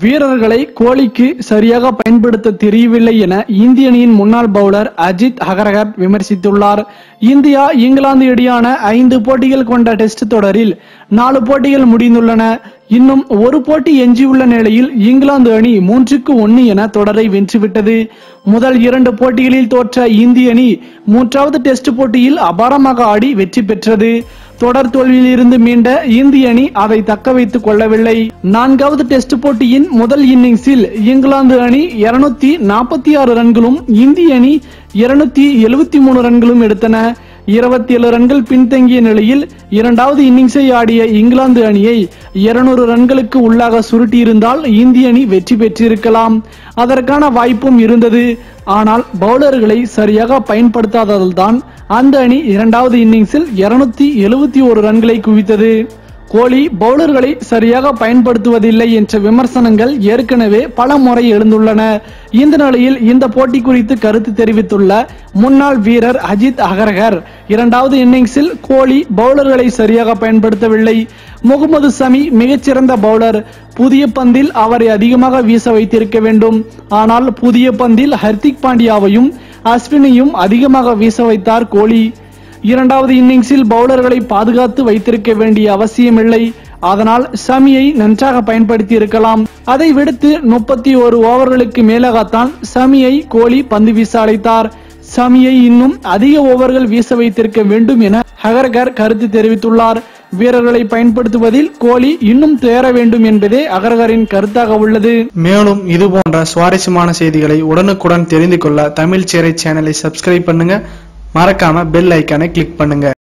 வீரர்களை கோலிக்கு சரியாக பயன்படுத்த தெரியவில்லை என இந்திய அணியின் முன்னாள் பவுலர் அஜித் அகர்கர் விமர்சித்துள்ளார் இந்தியா இங்கிலாந்து இடையான ஐந்து போட்டிகள் கொண்ட டெஸ்ட் தொடரில் நாலு போட்டிகள் முடிந்துள்ளன இன்னும் ஒரு போட்டி எஞ்சியுள்ள நிலையில் இங்கிலாந்து அணி மூன்றுக்கு ஒன்னு என தொடரை வென்றுவிட்டது முதல் இரண்டு போட்டிகளில் தோற்ற இந்திய அணி மூன்றாவது டெஸ்ட் போட்டியில் அபாரமாக ஆடி வெற்றி பெற்றது தொடர் தோல்வியில் இருந்து மீண்ட இந்திய அணி அதை தக்க வைத்துக் கொள்ளவில்லை நான்காவது டெஸ்ட் போட்டியின் முதல் இன்னிங்ஸில் இங்கிலாந்து அணி இருநூத்தி நாற்பத்தி ஆறு ரன்களும் இந்திய அணி இருநூத்தி எழுபத்தி மூணு ரன்களும் எடுத்தன இருபத்தி ஏழு ரன்கள் பின்தங்கிய நிலையில் இரண்டாவது இன்னிங்ஸை ஆடிய இங்கிலாந்து அணியை இருநூறு ரன்களுக்கு உள்ளாக சுருட்டியிருந்தால் இந்திய அணி வெற்றி பெற்றிருக்கலாம் அதற்கான வாய்ப்பும் இருந்தது ஆனால் பவுலர்களை சரியாக பயன்படுத்தாததால்தான் அந்த அணி இரண்டாவது இன்னிங்ஸில் இருநூத்தி எழுபத்தி ஒரு ரன்களை குவித்தது கோலி பவுலர்களை சரியாக பயன்படுத்துவதில்லை என்ற விமர்சனங்கள் ஏற்கனவே பல முறை எழுந்துள்ளன இந்த நிலையில் இந்த போட்டி குறித்து கருத்து தெரிவித்துள்ள முன்னாள் வீரர் அஜித் அகர்கர் இரண்டாவது இன்னிங்ஸில் கோலி பவுலர்களை சரியாக பயன்படுத்தவில்லை முகமது சமி மிகச்சிறந்த பவுலர் புதிய பந்தில் அவரை அதிகமாக வீச வைத்திருக்க வேண்டும் ஆனால் புதிய பந்தில் ஹர்திக் பாண்டியாவையும் அஸ்வினையும் அதிகமாக வீச வைத்தார் கோலி இரண்டாவது இன்னிங்ஸில் பவுலர்களை பாதுகாத்து வைத்திருக்க வேண்டிய அவசியமில்லை அதனால் சமியை நன்றாக பயன்படுத்தி இருக்கலாம் அதை விடுத்து முப்பத்தி ஒரு ஓவர்களுக்கு மேலாகத்தான் சமியை கோலி பந்து வீச அழைத்தார் சமியை இன்னும் அதிக ஓவர்கள் வீச வைத்திருக்க வேண்டும் என ஹகர்கர் கருத்து தெரிவித்துள்ளார் வீரர்களை பயன்படுத்துவதில் கோலி இன்னும் தேர வேண்டும் என்பதே அகர்கரின் கருத்தாக உள்ளது மேலும் இது போன்ற சுவாரஸ்யமான செய்திகளை உடனுக்குடன் தெரிந்து கொள்ள தமிழ் சேரை சேனலை சப்ஸ்கிரைப் பண்ணுங்க மறக்காம பெல் ஐக்கானை கிளிக் பண்ணுங்க